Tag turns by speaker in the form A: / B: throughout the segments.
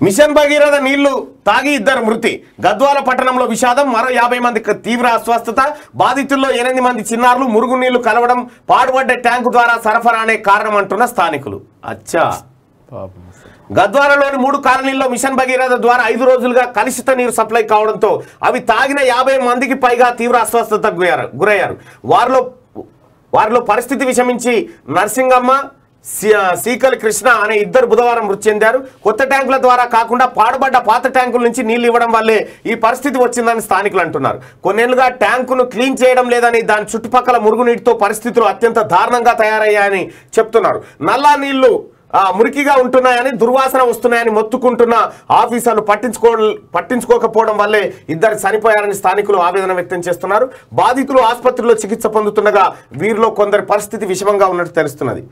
A: Machine Bhagiratha నీళ్లు తాగి ఇద్దరు మృతి గద్వాల పట్టణంలో విషాదం మరో యాభై మంది తీవ్ర అస్వస్థత బాధితుల్లో ఎనిమిది మంది చిన్నారులు మురుగునీళ్లు కలవడం పాడుపడ్డ ట్యాంకు ద్వారా సరఫరా అనే కారణం అంటున్న స్థానికులు అచ్చా
B: పాపం
A: గద్వాలలోని మూడు కాలనీల్లో మిషన్ భగీరథ ద్వారా ఐదు రోజులుగా కలుషిత నీరు సప్లై కావడంతో అవి తాగిన యాభై మందికి పైగా తీవ్ర అస్వస్థతకు గురయ్యారు గురయ్యారు వారిలో వారిలో పరిస్థితి విషమించి నర్సింగమ్మ సి- సీకల్ కృష్ణ అనే ఇద్దరు బుధవారం మృతి చెందారు కొత్త ట్యాంకుల ద్వారా కాకుండా పాడుబడ్డ పాత ట్యాంకుల నుంచి నీళ్లు ఇవ్వడం వల్లే ఈ పరిస్థితి వచ్చిందని స్థానికులు అంటున్నారు కొన్నేళ్లుగా ట్యాంకును క్లీన్ చేయడం లేదని దాని చుట్టుపక్కల మురుగునీటితో పరిస్థితులు అత్యంత దారుణంగా తయారయ్యాయని చెప్తున్నారు నల్లా నీళ్లు ఆ, మురికిగా ఉంటున్నాయని దుర్వాసన వస్తున్నాయని మొత్తుకుంటున్న ఆఫీసర్లు పట్టించుకో పట్టించుకోకపోవడం వల్లే ఇద్దరు చనిపోయారని స్థానికులు ఆవేదన వ్యక్తం చేస్తున్నారు బాధితులు ఆసుపత్రిలో చికిత్స పొందుతుండగా వీరిలో కొందరి పరిస్థితి విషమంగా ఉన్నట్టు తెలుస్తున్నది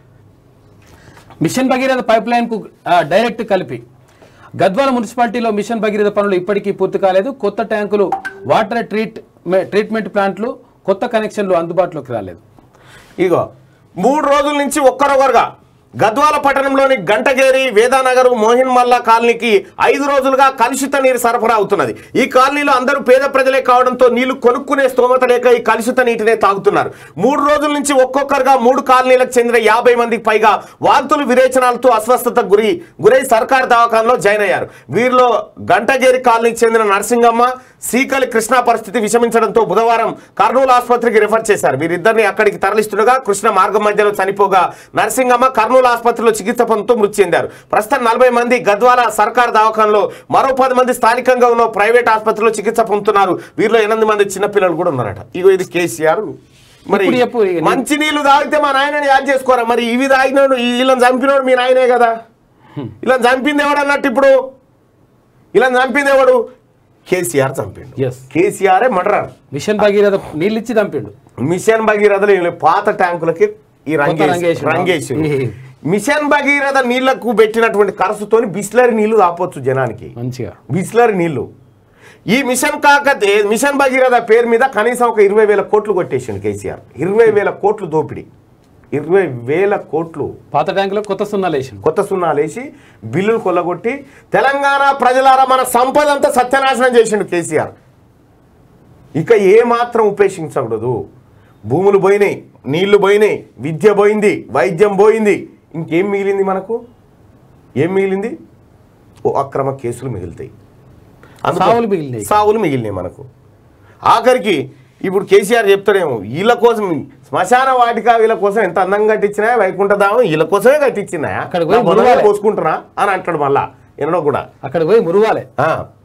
B: మిషన్ భగీరథ పైప్ లైన్ కు ఆ, డైరెక్ట్ కలిపి గద్వాల మున్సిపాలిటీలో మిషన్ భగీరథ పనులు ఇప్పటికీ పూర్తి కాలేదు కొత్త ట్యాంకులు వాటర్ ట్రీట్ ట్రీట్మెంట్ ప్లాంట్లు కొత్త కనెక్షన్లు అందుబాటులోకి రాలేదు
A: ఇగో మూడు రోజుల నుంచి ఒక్కరొకరుగా గద్వాల పట్టణంలోని గంటగేరి వేదానగర్ మోహిన్ మల్లా కాలనీకి ఐదు రోజులుగా కలుషిత నీరు సరఫరా అవుతున్నది ఈ కాలనీలో అందరూ పేద ప్రజలే కావడంతో నీళ్లు కొనుక్కునే స్తోమత లేక ఈ కలుషిత నీటినే తాగుతున్నారు మూడు రోజుల నుంచి ఒక్కొక్కరుగా మూడు కాలనీలకు చెందిన యాభై మందికి పైగా వాంతులు విరేచనాలతో అస్వస్థతకు గురి గురై సర్కార్ దవాఖానలో జాయిన్ అయ్యారు వీరిలో గంటగేరి కాలనీకి చెందిన నరసింగమ్మ సీకలి కృష్ణ పరిస్థితి విషమించడంతో బుధవారం కర్నూలు ఆసుపత్రికి రిఫర్ చేశారు వీరిద్దరిని అక్కడికి తరలిస్తుండగా కృష్ణ మార్గం మధ్యలో చనిపోగా నరసింగమ్మ కర్నూలు ఆసుపత్రిలో చికిత్స పొందుతూ మృతి చెందారు ప్రస్తుతం నలభై మంది గద్వాల సర్కార్ దవాఖానలో మరో పది మంది స్థానికంగా ఉన్న ప్రైవేట్ ఆసుపత్రిలో చికిత్స పొందుతున్నారు వీరిలో ఎనిమిది మంది చిన్నపిల్లలు కూడా ఉన్నారట ఇగో ఇది కేసీఆర్ మరి
B: ఇప్పుడు చెప్పు ఇక నీ-
A: మంచి నీళ్లు తాగితే మా నాయనని యాడ్ చేసుకోరా మరి ఇవి తాగినోడు వీళ్ళని చంపినోడు మీ నాయనే కదా ఇలా చంపింది ఎవడు అన్నట్టు ఇప్పుడు ఇలా చంపింది ఎవడు కేసీఆర్ చంపిండు
B: Yes.
A: KCR murder
B: mission Bhagiratha నీళ్ళు ఇచ్చి చంపిండు
A: మిషన్ భగీరథలు ఏం లేవు. పాత ట్యాంకులకి ఈ రంగేసి
B: రంగేసి.
A: రంగేసి
B: ఈ-
A: మిషన్ భగీరథ నీళ్లకు పెట్టినటువంటి ఖర్చుతోని బిస్లరీ నీళ్లు తాపొచ్చు జనానికి
B: మంచిగా
A: బిస్లరీ నీళ్లు ఈ మిషన్ కాక మిషన్ భగీరథ పేరు మీద కనీసం ఒక ఇరవై వేల కోట్లు కొట్టేసిండు కేసీఆర్ ఇరవై వేల కోట్లు దోపిడీ ఇరవై వేల కోట్లు
B: పాత ట్యాంకులో కొత్త సున్నాలు వేసిండు
A: కొత్త సున్నాలు వేసి బిల్లులు కొల్లగొట్టి తెలంగాణ ప్రజలారా మన సంపద అంతా సత్యనాశనం చేసిండు కేసీఆర్ ఇక ఏ మాత్రం ఉపేక్షించకూడదు భూములు పోయినాయి నీళ్లు పోయినాయి విద్య పోయింది వైద్యం పోయింది ఇంకేం మిగిలింది మనకు ఏం మిగిలింది ఓ అక్రమ కేసులు మిగులుతాయి అందుకో-
B: సావులు మిగిలినాయి.
A: సావులు మిగిలినాయి మనకు ఆఖరికి ఇప్పుడు కేసీఆర్ చెప్తాడేమో వీళ్ళ కోసం శ్మశాన వాటిక వీళ్ళ కోసం ఎంత అందంగా కట్టించినా వైకుంఠధామం వీళ్ళ కోసమే కట్టించినా
B: అక్కడికి పోయి
A: నా బొందలో
B: మునగాలి.
A: పోసుకుంటున్నా అని అంటాడు మళ్ళా ఎన్నడో కూడా
B: అక్కడ పోయి మురువాలే
A: ఆ,